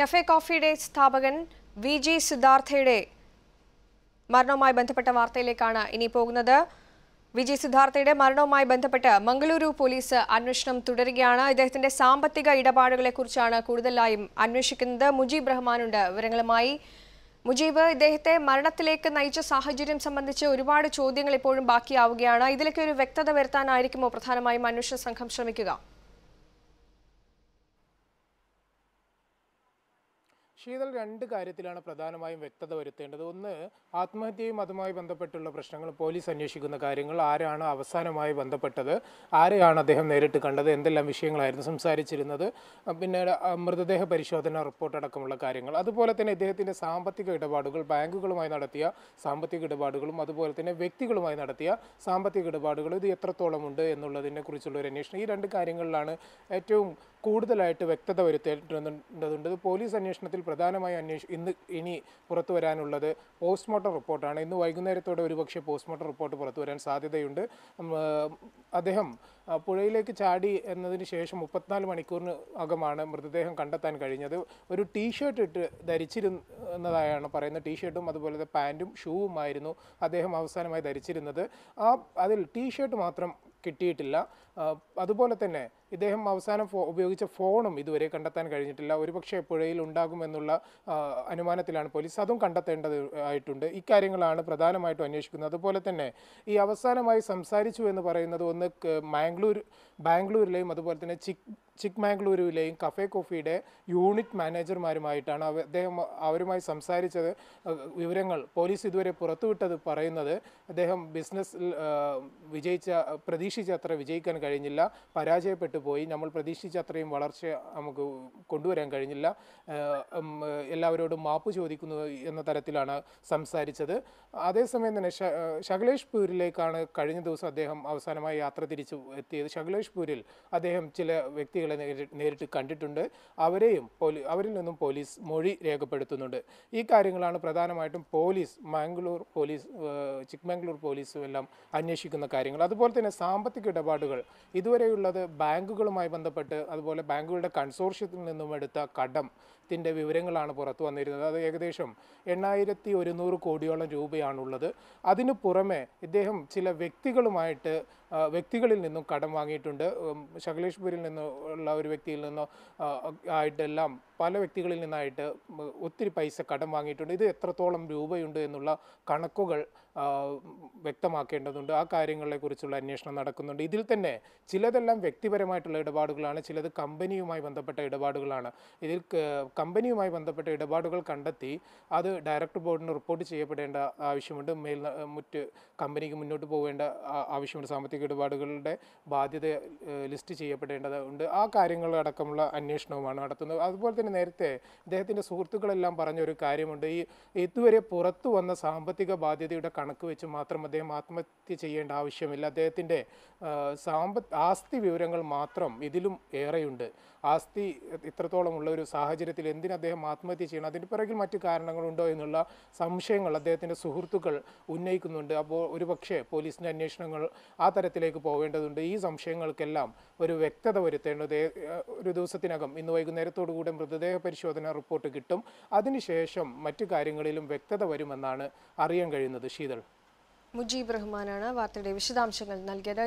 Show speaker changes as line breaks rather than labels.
cafe കോഫിയുടെ സ്ഥാപകൻ V G സിദ്ധാർത്ഥയുടെ മരണവുമായി ബന്ധപ്പെട്ട വാർത്തയിലേക്കാണ് ഇനി പോകുന്നത് വി ജി സിദ്ധാർത്ഥയുടെ മരണവുമായി ബന്ധപ്പെട്ട് മംഗളൂരു പോലീസ് അന്വേഷണം തുടരുകയാണ് ഇദ്ദേഹത്തിന്റെ സാമ്പത്തിക ഇടപാടുകളെക്കുറിച്ചാണ് കൂടുതലായും അന്വേഷിക്കുന്നത് മുജീബ് റഹ്മാനുണ്ട് വിവരങ്ങളുമായി മുജീബ് ഇദ്ദേഹത്തെ മരണത്തിലേക്ക് നയിച്ച സാഹചര്യം സംബന്ധിച്ച് ഒരുപാട് ചോദ്യങ്ങൾ ഇപ്പോഴും ബാക്കിയാവുകയാണ് ഇതിലൊക്കെ ഒരു വ്യക്തത വരുത്താനായിരിക്കുമോ പ്രധാനമായും അന്വേഷണ സംഘം ശ്രമിക്കുക
ശീതൾ രണ്ട് കാര്യത്തിലാണ് പ്രധാനമായും വ്യക്തത വരുത്തേണ്ടത് ഒന്ന് ആത്മഹത്യയും അതുമായി ബന്ധപ്പെട്ടുള്ള പ്രശ്നങ്ങൾ പോലീസ് അന്വേഷിക്കുന്ന കാര്യങ്ങൾ ആരാണ് അവസാനമായി ബന്ധപ്പെട്ടത് ആരെയാണ് അദ്ദേഹം നേരിട്ട് കണ്ടത് എന്തെല്ലാം വിഷയങ്ങളായിരുന്നു സംസാരിച്ചിരുന്നത് അഹ് പിന്നീട് അഹ് മൃതദേഹ പരിശോധന റിപ്പോർട്ട് അടക്കമുള്ള കാര്യങ്ങൾ അതുപോലെ തന്നെ ഇദ്ദേഹത്തിൻ്റെ സാമ്പത്തിക ഇടപാടുകൾ ബാങ്കുകളുമായി നടത്തിയ സാമ്പത്തിക ഇടപാടുകളും അതുപോലെ തന്നെ വ്യക്തികളുമായി നടത്തിയ സാമ്പത്തിക ഇടപാടുകൾ ഇത് എത്രത്തോളം ഉണ്ട് എന്നുള്ളതിനെ കുറിച്ചുള്ള ഒരു അന്വേഷണം ഈ രണ്ട് കാര്യങ്ങളിലാണ് ഏറ്റവും കൂടുതലായിട്ട് വ്യക്തത വരുത്തേണ്ടതുണ്ട് ഇത് പോലീസ് അന്വേഷണത്തിൽ പ്രധാനമായി അന്വേഷ ഇന്ന് ഇനി പുറത്തു വരാനുള്ളത് പോസ്റ്റ്മോർട്ടം റിപ്പോർട്ടാണ് ഇന്ന് വൈകുന്നേരത്തോടെ ഒരുപക്ഷെ പോസ്റ്റ്മോർട്ടം റിപ്പോർട്ട് പുറത്തു വരാൻ സാധ്യതയുണ്ട് ഉം, ആ, അദ്ദേഹം ആ, പുഴയിലേക്ക് ചാടി എന്നതിന് ശേഷം മുപ്പത്തിനാല് മണിക്കൂറിന് അകമാണ് മൃതദേഹം കണ്ടെത്താൻ കഴിഞ്ഞത് ഒരു ടീഷർട്ട് ഇട്ട് ധരിച്ചിരുന്നതായാണ് പറയുന്നത് ടീഷർട്ടും അതുപോലെ തന്നെ പാൻറ്റും ഷൂവുമായിരുന്നു അദ്ദേഹം അവസാനമായി ധരിച്ചിരുന്നത് ആ അതിൽ ടീഷർട്ട് മാത്രം കിട്ടിയിട്ടില്ല ആ, അതുപോലെ തന്നെ ഇദ്ദേഹം അവസാനം ഫോ ഉപയോഗിച്ച ഫോണും ഇതുവരെ കണ്ടെത്താൻ കഴിഞ്ഞിട്ടില്ല ഒരുപക്ഷെ പുഴയിൽ ഉണ്ടാകുമെന്നുള്ള ആ, അനുമാനത്തിലാണ് പോലീസ് അതും കണ്ടെത്തേണ്ടത് ആയിട്ടുണ്ട് ഇക്കാര്യങ്ങളാണ് പ്രധാനമായിട്ടും അന്വേഷിക്കുന്നത് അതുപോലെ തന്നെ ഈ അവസാനമായി സംസാരിച്ചു എന്ന് പറയുന്നത് ഒന്ന് ക- മാംഗ്ലൂർ ബാംഗ്ലൂരിലെയും അതുപോലെ തന്നെ ചിക് ചിക്മാംഗ്ലൂരുവിലെയും കഫേ കോഫിയുടെ യൂണിറ്റ് മാനേജർമാരുമായിട്ടാണ് അവ- അദ്ദേഹം അവരുമായി സംസാരിച്ചത് അഹ് വിവരങ്ങൾ പോലീസ് ഇതുവരെ പുറത്തുവിട്ടത് പറയുന്നത് അദ്ദേഹം ബിസിനസ്സിൽ വിജയിച്ച പ്രതീക്ഷിച്ച അത്ര വിജയിക്കാൻ കഴിഞ്ഞില്ല പരാജയപ്പെട്ടു പോയി നമ്മൾ പ്രതീക്ഷിച്ച അത്രയും വളർച്ച നമുക്ക് കൊണ്ടുവരാൻ കഴിഞ്ഞില്ല ആഹ് ഉം, എല്ലാവരോടും മാപ്പ് ചോദിക്കുന്നു എന്ന തരത്തിലാണ് സംസാരിച്ചത് അതേസമയം തന്നെ ശ- ശകലേഷ്പൂരിലേക്കാണ് കഴിഞ്ഞ ദിവസം അദ്ദേഹം അവസാനമായി യാത്ര തിരിച്ചു എത്തിയത് ശകലേഷ്പൂരിൽ അദ്ദേഹം ചില വ്യക്തികളെ നേരി- നേരിട്ട് കണ്ടിട്ടുണ്ട് അവരെയും പോലീ അവരിൽ നിന്നും പോലീസ് മൊഴി രേഖപ്പെടുത്തുന്നുണ്ട് ഈ കാര്യങ്ങളാണ് പ്രധാനമായിട്ടും പോലീസ് മാംഗ്ലൂർ പോലീസ് ഏഹ് ചിക്മംഗ്ലൂർ പോലീസും എല്ലാം അന്വേഷിക്കുന്ന കാര്യങ്ങൾ അതുപോലെ തന്നെ സാമ്പത്തിക ഇടപാടുകൾ ഇതുവരെയുള്ളത് ബാങ്കുകളുമായി ബന്ധപ്പെട്ട് അതുപോലെ ബാങ്കുകളുടെ കൺസോർഷ്യത്തിൽ നിന്നും എടുത്ത കടം ത്തിൻ്റെ വിവരങ്ങളാണ് പുറത്തു വന്നിരുന്നത് അത് ഏകദേശം എണ്ണായിരത്തി ഒരുന്നൂറ് കോടിയോളം രൂപയാണുള്ളത് അതിനു പുറമെ ഇദ്ദേഹം ചില വ്യക്തികളുമായിട്ട് ആ, വ്യക്തികളിൽ നിന്നും കടം വാങ്ങിയിട്ടുണ്ട് ഉം, ശകലേഷ്പൂരിൽ നിന്നുള്ള ഒരു വ്യക്തിയിൽ നിന്നോ ആ, ആയിട്ടെല്ലാം പല വ്യക്തികളിൽ നിന്നായിട്ട് ഉം, ഒത്തിരി പൈസ കടം വാങ്ങിയിട്ടുണ്ട് ഇത് എത്രത്തോളം രൂപയുണ്ട് എന്നുള്ള കണക്കുകൾ ആ, വ്യക്തമാക്കേണ്ടതുണ്ട് ആ കാര്യങ്ങളെക്കുറിച്ചുള്ള അന്വേഷണം നടക്കുന്നുണ്ട് ഇതിൽ തന്നെ ചിലതെല്ലാം വ്യക്തിപരമായിട്ടുള്ള ഇടപാടുകളാണ് ചിലത് കമ്പനിയുമായി ബന്ധപ്പെട്ട ഇടപാടുകളാണ് ഇതിൽ ക- കമ്പനിയുമായി ബന്ധപ്പെട്ട ഇടപാടുകൾ കണ്ടെത്തി അത് ഡയറക്ടർ ബോർഡിന് റിപ്പോർട്ട് ചെയ്യപ്പെടേണ്ട ആവശ്യമുണ്ട് മേൽ മറ്റ് കമ്പനിക്ക് മുന്നോട്ട് പോകേണ്ട ആ- ആവശ്യമുണ്ട് സാമ്പത്തിക ഇടപാടുകളുടെ ബാധ്യത ഏഹ്, ലിസ്റ്റ് ചെയ്യപ്പെടേണ്ടതുണ്ട് ആ കാര്യങ്ങൾ അടക്കമുള്ള അന്വേഷണവുമാണ് നടത്തുന്നത് അതുപോലെ തന്നെ നേരത്തെ ഇദ്ദേഹത്തിൻ്റെ സുഹൃത്തുക്കളെല്ലാം പറഞ്ഞ ഒരു കാര്യമുണ്ട് ഈ ഇതുവരെ പുറത്തു വന്ന സാമ്പത്തിക ബാധ്യതയുടെ കണക്ക് വെച്ച് മാത്രം അദ്ദേഹം ആത്മഹത്യ ചെയ്യേണ്ട ആവശ്യമില്ല അദ്ദേഹത്തിൻ്റെ സാമ്പ ആസ്തി വിവരങ്ങൾ മാത്രം ഇതിലും ഏറെയുണ്ട് ആസ്തി ഇത്രത്തോളം ഉള്ള ഒരു സാഹചര്യത്തിൽ എന്തിന് അദ്ദേഹം ആത്മഹത്യ ചെയ്യണം അതിന് പിറകിൽ മറ്റു കാരണങ്ങളുണ്ടോ എന്നുള്ള സംശയങ്ങൾ അദ്ദേഹത്തിൻ്റെ സുഹൃത്തുക്കൾ ഉന്നയിക്കുന്നുണ്ട് അപ്പോൾ ഒരു പക്ഷേ പോലീസിൻ്റെ അന്വേഷണങ്ങൾ ആ തരത്തിലേക്ക് പോകേണ്ടതുണ്ട് ഈ സംശയങ്ങൾക്കെല്ലാം ഒരു വ്യക്തത വരുത്തേണ്ടത് ഏ- ഒരു ദിവസത്തിനകം ഇന്ന് വൈകുന്നേരത്തോടു കൂടെ മൃതദേഹ പരിശോധന റിപ്പോർട്ട് കിട്ടും അതിനുശേഷം മറ്റു കാര്യങ്ങളിലും വ്യക്തത വരുമെന്നാണ് അറിയാൻ കഴിയുന്നത് ശീതൾ
മുജീബ് റഹ്മാനാണ് വാർത്തയുടെ വിശദാംശങ്ങൾ നൽകിയത്